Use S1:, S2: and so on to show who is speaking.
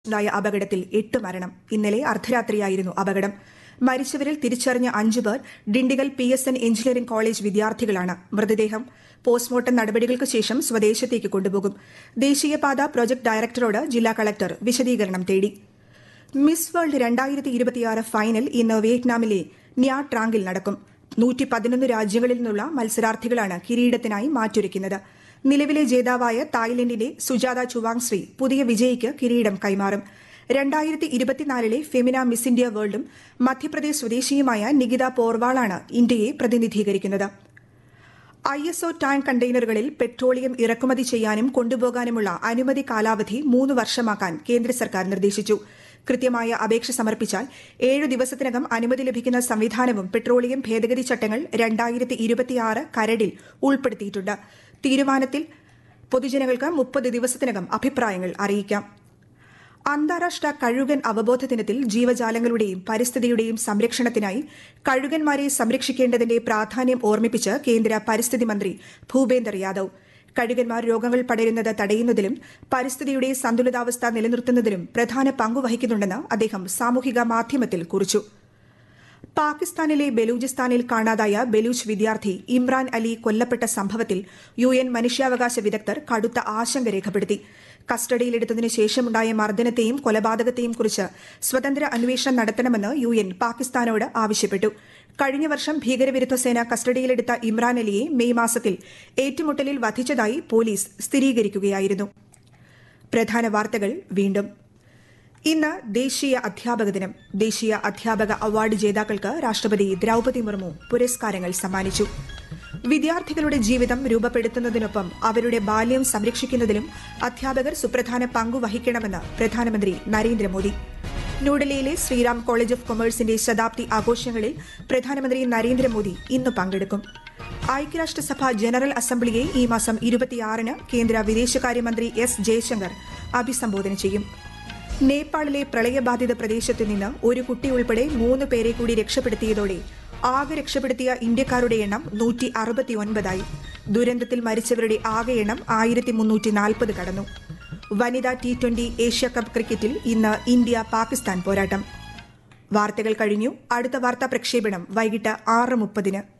S1: ഉണ്ടായ അപകടത്തിൽ എട്ട് മരണം ഇന്നലെ അർദ്ധരാത്രിയായിരുന്നു അപകടം മരിച്ചവരിൽ തിരിച്ചറിഞ്ഞ അഞ്ചു പേർ Dindigul P S N engineering college വിദ്യാർത്ഥികളാണ് മൃതദേഹം പോസ്റ്റ്മോർട്ടം നടപടികൾക്ക് ശേഷം സ്വദേശത്തേക്ക് കൊണ്ടുപോകും ദേശീയപാത പ്രൊജക്ട് ഡയറക്ടറോട് ജില്ലാ കളക്ടർ വിശദീകരണം തേടി മിസ് വേൾഡ് രണ്ടായിരത്തി ഇരുപത്തിയാറ് ഫൈനൽ ഇന്ന് വിയറ്റ്നാമിലെ ന്യാ ട്രാങ്കിൽ നടക്കും നൂറ്റി പതിനൊന്ന് രാജ്യങ്ങളിൽ നിന്നുള്ള മത്സരാർത്ഥികളാണ് കിരീടത്തിനായി മാറ്റുരയ്ക്കുന്നത് നിലവിലെ ജേതാവായ തായ്ലൻഡിന്റെ സുജാത ചുവാങ്ശ്രീ പുതിയ വിജയിക്ക് കിരീടം കൈമാറും രണ്ടായിരത്തി ഇരുപത്തിനാലിലെ ഫെമിന മിസ് ഇന്ത്യ വേൾഡും മധ്യപ്രദേശ് സ്വദേശിയുമായ നികിത പോർവാളാണ് ഇന്ത്യയെ പ്രതിനിധീകരിക്കുന്നത് ഐ എസ് ഒ ടാങ്ക് കണ്ടെയ്നറുകളിൽ പെട്രോളിയം ഇറക്കുമതി ചെയ്യാനും കൊണ്ടുപോകാനുമുള്ള അനുമതി കാലാവധി മൂന്ന് വർഷമാക്കാൻ കേന്ദ്ര സർക്കാർ നിർദ്ദേശിച്ചു കൃത്യമായ അപേക്ഷ സമർപ്പിച്ചാൽ ഏഴു ദിവസത്തിനകം അനുമതി ലഭിക്കുന്ന സംവിധാനവും പെട്രോളിയം ഭേദഗതി ചട്ടങ്ങൾ രണ്ടായിരത്തി ഇരുപത്തിയാറ് കരടിൽ ഉൾപ്പെടുത്തിയിട്ടുണ്ട് തീരുമാനത്തിൽ പൊതുജനങ്ങൾക്ക് മുപ്പത് ദിവസത്തിനകം അഭിപ്രായങ്ങൾ അറിയിക്കാം അന്താരാഷ്ട്ര കഴുകൻ അവബോധ ദിനത്തിൽ ജീവജാലങ്ങളുടെയും പരിസ്ഥിതിയുടെയും സംരക്ഷണത്തിനായി കഴുകന്മാരെ സംരക്ഷിക്കേണ്ടതിന്റെ പ്രാധാന്യം ഓർമ്മിപ്പിച്ച് കേന്ദ്ര പരിസ്ഥിതി മന്ത്രി ഭൂപേന്ദർ യാദവ് കഴുകന്മാർ രോഗങ്ങൾ പടരുന്നത് തടയുന്നതിലും പരിസ്ഥിതിയുടെ സന്തുലിതാവസ്ഥ നിലനിർത്തുന്നതിലും പ്രധാന പങ്കുവഹിക്കുന്നുണ്ടെന്ന് അദ്ദേഹം സാമൂഹിക മാധ്യമത്തിൽ കുറിച്ചു പാകിസ്ഥാനിലെ ബലൂചിസ്ഥാനിൽ കാണാതായ ബലൂച്ച് വിദ്യാർത്ഥി ഇമ്രാൻ അലി കൊല്ലപ്പെട്ട സംഭവത്തിൽ യു എൻ മനുഷ്യാവകാശ വിദഗ്ധർ കടുത്ത ആശങ്ക രേഖപ്പെടുത്തി കസ്റ്റഡിയിലെടുത്തതിനു ശേഷമുണ്ടായ മർദ്ദനത്തെയും കൊലപാതകത്തെയും കുറിച്ച് സ്വതന്ത്ര അന്വേഷണം നടത്തണമെന്ന് യു എൻ പാകിസ്ഥാനോട് ആവശ്യപ്പെട്ടു കഴിഞ്ഞ വർഷം ഭീകരവിരുദ്ധ സേന കസ്റ്റഡിയിലെടുത്ത ഇമ്രാൻ അലിയെ മെയ് മാസത്തിൽ ഏറ്റുമുട്ടലിൽ വധിച്ചതായി പോലീസ് സ്ഥിരീകരിക്കുകയായിരുന്നു പ്രധാന വാർത്തകൾ വീണ്ടും ഇന്ന് ദേശീയ അധ്യാപക ദിനം ദേശീയ അധ്യാപക അവാർഡ് ജേതാക്കൾക്ക് രാഷ്ട്രപതി ദ്രൌപതി മുർമു പുരസ്കാരങ്ങൾ സമ്മാനിച്ചു വിദ്യാർത്ഥികളുടെ ജീവിതം രൂപപ്പെടുത്തുന്നതിനൊപ്പം അവരുടെ ബാല്യം സംരക്ഷിക്കുന്നതിലും അധ്യാപകർ സുപ്രധാന പങ്കു വഹിക്കണമെന്ന് പ്രധാനമന്ത്രി നരേന്ദ്രമോദി ന്യൂഡൽഹിയിലെ ശ്രീറാം കോളേജ് ഓഫ് കൊമേഴ്സിന്റെ ശതാബ്ദി ആഘോഷങ്ങളിൽ പ്രധാനമന്ത്രി നരേന്ദ്രമോദി ഇന്ന് പങ്കെടുക്കും ഐക്യരാഷ്ട്രസഭ ജനറൽ അസംബ്ലിയെ ഈ മാസം ഇരുപത്തിയാറിന് കേന്ദ്ര വിദേശകാര്യമന്ത്രി എസ് ജയശങ്കർ അഭിസംബോധന ചെയ്യും നേപ്പാളിലെ പ്രളയബാധിത പ്രദേശത്ത് നിന്ന് ഒരു കുട്ടി ഉൾപ്പെടെ മൂന്ന് പേരെ കൂടി രക്ഷപ്പെടുത്തിയതോടെ ആകെ രക്ഷപ്പെടുത്തിയ ഇന്ത്യക്കാരുടെ എണ്ണം നൂറ്റി അറുപത്തിയൊൻപതായി ദുരന്തത്തിൽ മരിച്ചവരുടെ ആകെ എണ്ണം ആയിരത്തി മുന്നൂറ്റി നാൽപ്പത് കടന്നു വനിതാ ടി ട്വന്റി ഏഷ്യ കപ്പ് ക്രിക്കറ്റിൽ ഇന്ന് ഇന്ത്യ പാകിസ്ഥാൻ പോരാട്ടം വാർത്തകൾ കഴിഞ്ഞു അടുത്ത വാർത്താ പ്രക്ഷേപണം വൈകിട്ട് ആറ് മുപ്പതിന്